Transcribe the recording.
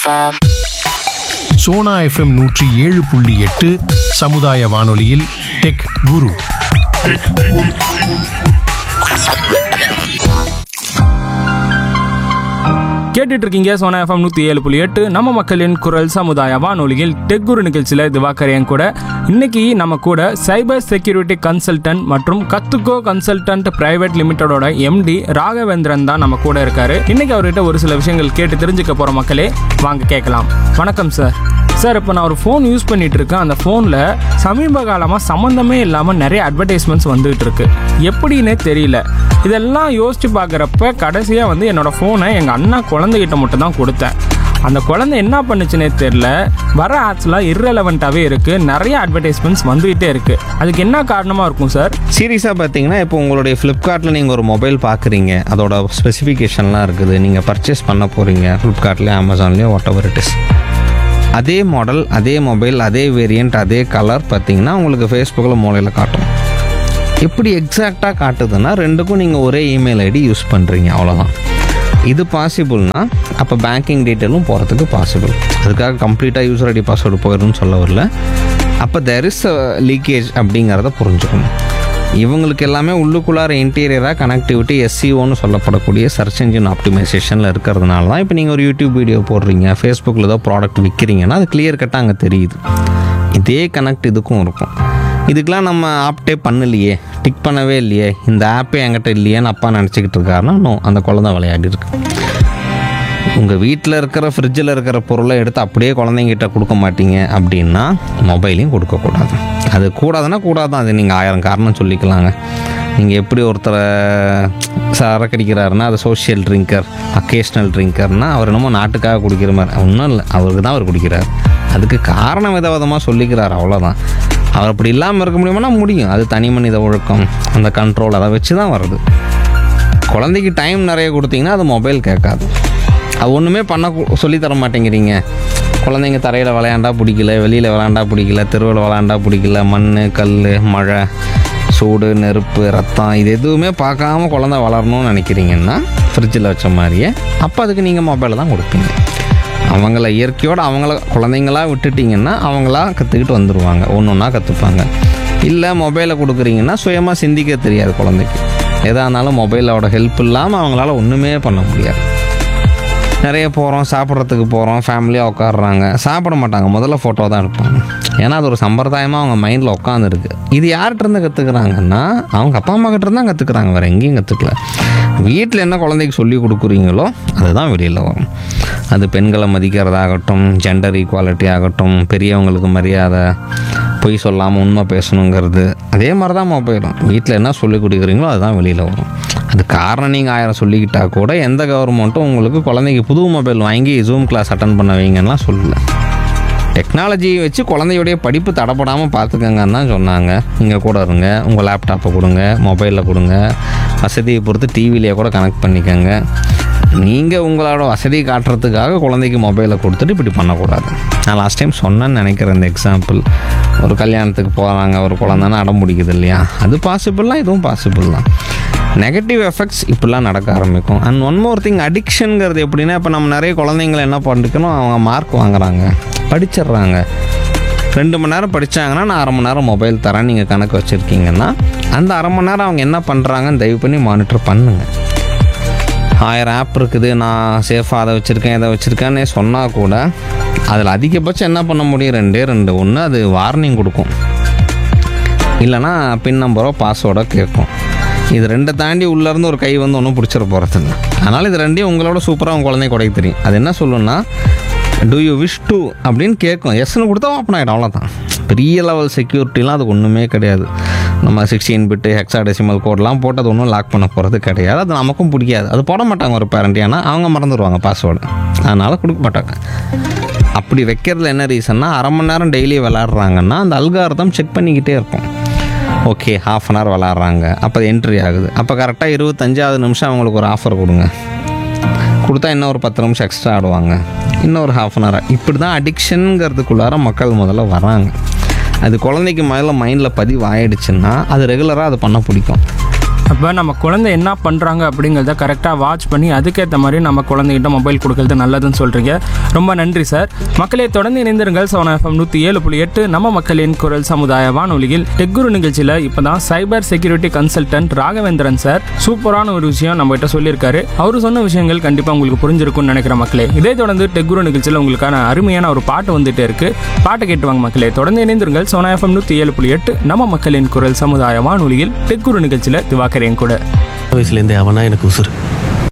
FM. Sona FM நூற்றி ஏழு புள்ளி எட்டு சமுதாய வானொலியில் டெக் குரு கேட்டுட்டு இருக்கீங்க சோனா எஃப்எம் நூற்றி ஏழு புள்ளி எட்டு நம்ம மக்களின் குரல் சமுதாய வானொலியில் டெக் குரு நிகழ்ச்சியில் திவாகரையன் கூட இன்னைக்கு நம்ம கூட சைபர் செக்யூரிட்டி கன்சல்டன்ட் மற்றும் கத்துக்கோ கன்சல்டன்ட் பிரைவேட் லிமிடெடோட எம்டி ராகவேந்திரன் தான் நம்ம கூட இருக்காரு இன்னைக்கு அவர்கிட்ட ஒரு சில விஷயங்கள் கேட்டு தெரிஞ்சுக்க போற மக்களே வாங்க கேட்கலாம் வணக்கம் சார் சார் இப்போ நான் ஒரு ஃபோன் யூஸ் பண்ணிட்டு இருக்கேன் அந்த ஃபோனில் சமீப காலமாக சம்மந்தமே இல்லாமல் நிறைய அட்வர்டைஸ்மெண்ட்ஸ் வந்துகிட்டு இருக்கு எப்படின்னே தெரியல இதெல்லாம் யோசிச்சு பார்க்குறப்ப கடைசியாக வந்து என்னோட ஃபோனை எங்கள் அண்ணா குழந்தைகிட்ட மட்டும் தான் கொடுத்தேன் அந்த குழந்தை என்ன பண்ணுச்சுன்னே தெரில வர ஆட்ஸ்லாம் இர்ரெலவெண்ட்டாகவே இருக்குது நிறைய அட்வர்டைஸ்மெண்ட்ஸ் வந்துகிட்டே இருக்குது அதுக்கு என்ன காரணமாக இருக்கும் சார் சீரியஸாக பார்த்தீங்கன்னா இப்போ உங்களுடைய ஃப்ளிப்கார்ட்டில் நீங்கள் ஒரு மொபைல் பார்க்குறீங்க அதோட ஸ்பெசிஃபிகேஷன்லாம் இருக்குது நீங்கள் பர்ச்சேஸ் பண்ண போகிறீங்க ஃப்ளிப்கார்ட்லேயே அமேசான்லேயோ வாட் எவர் இட் இஸ் அதே மாடல் அதே மொபைல் அதே வேரியண்ட் அதே கலர் பார்த்தீங்கன்னா உங்களுக்கு ஃபேஸ்புக்கில் மூலையில் காட்டும் எப்படி எக்ஸாக்டாக காட்டுதுன்னா ரெண்டுக்கும் நீங்கள் ஒரே இமெயில் ஐடி யூஸ் பண்ணுறீங்க அவ்வளோதான் இது பாசிபிள்னா அப்போ பேங்கிங் டீட்டெயிலும் போகிறதுக்கு பாசிபிள் அதுக்காக கம்ப்ளீட்டாக யூசர் ஐடி பாஸ்வேர்டு போயிடும்னு சொல்ல வரல அப்போ தெர் இஸ் லீக்கேஜ் அப்படிங்கிறத புரிஞ்சுக்கணும் இவங்களுக்கு எல்லாமே உள்ளுக்குள்ளார இன்டீரியராக கனெக்டிவிட்டி எஸ்சிஓன்னு சொல்லப்படக்கூடிய சர்ச் இன்ஜின் ஆப்டிமைசேஷனில் இருக்கிறதுனால தான் இப்போ நீங்கள் ஒரு யூடியூப் வீடியோ போடுறீங்க ஃபேஸ்புக்கில் ஏதோ ப்ராடக்ட் விற்கிறீங்கன்னா அது கிளியர் கட்டாக அங்கே தெரியுது இதே கனெக்ட் இதுக்கும் இருக்கும் இதுக்கெலாம் நம்ம ஆப்டே பண்ணலையே டிக் பண்ணவே இல்லையே இந்த ஆப்பே என்கிட்ட இல்லையேன்னு அப்பா நினச்சிக்கிட்டு இருக்காருன்னா நோ அந்த குழந்தை விளையாடி இருக்கு உங்கள் வீட்டில் இருக்கிற ஃப்ரிட்ஜில் இருக்கிற பொருளை எடுத்து அப்படியே குழந்தைங்கிட்ட கொடுக்க மாட்டீங்க அப்படின்னா மொபைலையும் கொடுக்கக்கூடாது அது கூடாதுன்னா கூடாதான் அது நீங்கள் ஆயிரம் காரணம் சொல்லிக்கலாங்க நீங்கள் எப்படி ஒருத்தரை சரக்கடிக்கிறாருன்னா அது சோஷியல் ட்ரிங்கர் அக்கேஷ்னல் ட்ரிங்கர்னா அவர் என்னமோ நாட்டுக்காக குடிக்கிற மாதிரி ஒன்றும் இல்லை அவருக்கு தான் அவர் குடிக்கிறார் அதுக்கு காரணம் விதவிதமாக சொல்லிக்கிறார் அவ்வளோதான் அவர் அப்படி இல்லாமல் இருக்க முடியுமானா முடியும் அது தனி மனித ஒழுக்கம் அந்த கண்ட்ரோல் அதை வச்சு தான் வருது குழந்தைக்கு டைம் நிறைய கொடுத்தீங்கன்னா அது மொபைல் கேட்காது அது ஒன்றுமே பண்ண கு- சொல்லி தர மாட்டேங்கிறீங்க குழந்தைங்க தரையில் விளையாண்டா பிடிக்கல வெளியில் விளையாண்டா பிடிக்கல தெருவில் விளையாண்டா பிடிக்கல மண் கல் மழை சூடு நெருப்பு ரத்தம் இது எதுவுமே பார்க்காம குழந்தை வளரணும்னு நினைக்கிறீங்கன்னா ஃப்ரிட்ஜில் வச்ச மாதிரியே அப்போ அதுக்கு நீங்கள் மொபைலை தான் கொடுப்பீங்க அவங்கள இயற்கையோடு அவங்கள குழந்தைங்களா விட்டுட்டிங்கன்னா அவங்களா கற்றுக்கிட்டு வந்துடுவாங்க ஒன்று ஒன்றா கற்றுப்பாங்க இல்லை மொபைலை கொடுக்குறீங்கன்னா சுயமாக சிந்திக்க தெரியாது குழந்தைக்கு எதாக இருந்தாலும் மொபைலோட ஹெல்ப் இல்லாமல் அவங்களால ஒன்றுமே பண்ண முடியாது நிறைய போகிறோம் சாப்பிட்றதுக்கு போகிறோம் ஃபேமிலியாக உட்காடுறாங்க சாப்பிட மாட்டாங்க முதல்ல ஃபோட்டோ தான் எடுப்பாங்க ஏன்னா அது ஒரு சம்பிரதாயமாக அவங்க மைண்டில் உட்காந்துருக்கு இது யார்கிட்ட இருந்து கற்றுக்குறாங்கன்னா அவங்க அப்பா அம்மா கிட்ட தான் கற்றுக்குறாங்க வேறு எங்கேயும் கற்றுக்கல வீட்டில் என்ன குழந்தைக்கு சொல்லி கொடுக்குறீங்களோ அதுதான் வெளியில் வரும் அது பெண்களை மதிக்கிறதாகட்டும் ஜெண்டர் ஈக்குவாலிட்டி ஆகட்டும் பெரியவங்களுக்கு மரியாதை பொய் சொல்லாமல் உண்மை பேசணுங்கிறது அதே மாதிரி தான் மொபைலும் வீட்டில் என்ன சொல்லி கொடுக்குறீங்களோ அதுதான் வெளியில் வரும் அது காரணம் நீங்கள் ஆயிரம் சொல்லிக்கிட்டா கூட எந்த கவர்மெண்ட்டும் உங்களுக்கு குழந்தைக்கு புது மொபைல் வாங்கி ஜூம் கிளாஸ் அட்டன் பண்ண வைங்கன்னா சொல்லல டெக்னாலஜியை வச்சு குழந்தையுடைய படிப்பு தடப்படாமல் பார்த்துக்கங்கன்னு தான் சொன்னாங்க நீங்கள் கூட இருங்க உங்கள் லேப்டாப்பை கொடுங்க மொபைலில் கொடுங்க வசதியை பொறுத்து டிவிலேயே கூட கனெக்ட் பண்ணிக்கோங்க நீங்கள் உங்களோட வசதி காட்டுறதுக்காக குழந்தைக்கு மொபைலை கொடுத்துட்டு இப்படி பண்ணக்கூடாது நான் லாஸ்ட் டைம் சொன்னேன்னு நினைக்கிறேன் இந்த எக்ஸாம்பிள் ஒரு கல்யாணத்துக்கு போகிறாங்க ஒரு குழந்தைன்னா அடம் பிடிக்குது இல்லையா அது பாசிபிள்லாம் இதுவும் பாசிபிள் தான் நெகட்டிவ் எஃபெக்ட்ஸ் இப்படிலாம் நடக்க ஆரம்பிக்கும் அண்ட் ஒன் மோர் திங் அடிக்ஷனுங்கிறது எப்படின்னா இப்போ நம்ம நிறைய குழந்தைங்களை என்ன பண்ணிக்கணும் அவங்க மார்க் வாங்குறாங்க படிச்சிடுறாங்க ரெண்டு மணி நேரம் படித்தாங்கன்னா நான் அரை மணி நேரம் மொபைல் தரேன் நீங்கள் கணக்கு வச்சுருக்கீங்கன்னா அந்த அரை மணி நேரம் அவங்க என்ன பண்ணுறாங்கன்னு தயவு பண்ணி மானிட்டர் பண்ணுங்கள் ஆயிரம் ஆப் இருக்குது நான் சேஃபாக அதை வச்சுருக்கேன் இதை வச்சுருக்கேன்னே சொன்னால் கூட அதில் அதிகபட்சம் என்ன பண்ண முடியும் ரெண்டே ரெண்டு ஒன்று அது வார்னிங் கொடுக்கும் இல்லைனா பின் நம்பரோ பாஸ்வேர்டோ கேட்கும் இது ரெண்டை தாண்டி உள்ளேருந்து ஒரு கை வந்து ஒன்றும் பிடிச்சிட போகிறதில்ல அதனால் இது ரெண்டையும் உங்களோட சூப்பராக உங்கள் குழந்தை குடைக்க தெரியும் அது என்ன சொல்லுன்னா டூ யூ விஷ் டு அப்படின்னு கேட்கும் எஸ்ன்னு கொடுத்தா ஓப்பன் ஆகிடும் அவ்வளோதான் பெரிய லெவல் செக்யூரிட்டிலாம் அதுக்கு ஒன்றுமே கிடையாது நம்ம சிக்ஸ்டீன் பிட்டு ஹெக்ஸாடெசிமல் கோட்லாம் போட்டு அது ஒன்றும் லாக் பண்ண போகிறது கிடையாது அது நமக்கும் பிடிக்காது அது போட மாட்டாங்க ஒரு பேரண்ட் ஏன்னா அவங்க மறந்துடுவாங்க பாஸ்வேர்டு அதனால் கொடுக்க மாட்டாங்க அப்படி வைக்கிறதுல என்ன ரீசன்னா அரை மணி நேரம் டெய்லி விளாட்றாங்கன்னா அந்த அல்காரதம் செக் பண்ணிக்கிட்டே இருக்கும் ஓகே ஹாஃப் அன் ஹவர் விளாட்றாங்க அப்போ என்ட்ரி ஆகுது அப்போ கரெக்டாக இருபத்தஞ்சாவது நிமிஷம் அவங்களுக்கு ஒரு ஆஃபர் கொடுங்க கொடுத்தா இன்னும் ஒரு பத்து நிமிஷம் எக்ஸ்ட்ரா ஆடுவாங்க இன்னும் ஒரு ஹாஃப் அன் ஹவர் இப்படி தான் அடிக்ஷனுங்கிறதுக்குள்ளார மக்கள் முதல்ல வராங்க அது குழந்தைக்கு முதல்ல மைண்டில் பதிவு ஆயிடுச்சுன்னா அது ரெகுலராக அது பண்ண பிடிக்கும் அப்போ நம்ம குழந்தை என்ன பண்ணுறாங்க அப்படிங்கிறத கரெக்டாக வாட்ச் பண்ணி அதுக்கேற்ற மாதிரி நம்ம குழந்தைகிட்ட மொபைல் கொடுக்கறது நல்லதுன்னு சொல்கிறீங்க ரொம்ப நன்றி சார் மக்களே தொடர்ந்து இணைந்திருங்கள் சோனா எஃப்எம் நூற்றி ஏழு புள்ளி எட்டு நம்ம மக்களின் குரல் சமுதாய வானொலியில் டெக்குரு நிகழ்ச்சியில் இப்போ தான் cyber security consultant Raghavendran sir சூப்பரான ஒரு விஷயம் நம்ம கிட்ட சொல்லியிருக்காரு அவர் சொன்ன விஷயங்கள் கண்டிப்பாக உங்களுக்கு புரிஞ்சிருக்கும்னு நினைக்கிற மக்களே இதே தொடர்ந்து டெக்குரு நிகழ்ச்சியில் உங்களுக்கான அருமையான ஒரு பாட்டு வந்துட்டே இருக்கு பாட்டு கேட்டு வாங்க மக்களே தொடர்ந்து இணைந்திருங்கள் சோனா எஃப்எம் நூற்றி ஏழு புள்ளி எட்டு நம்ம மக்களின் குரல் சமுதாய வானொலியில் டெக்குரு நிகழ்ச்சியில் திவாக்கரையும் கூட வயசுலேருந்தே அவனா எனக்கு உசுறு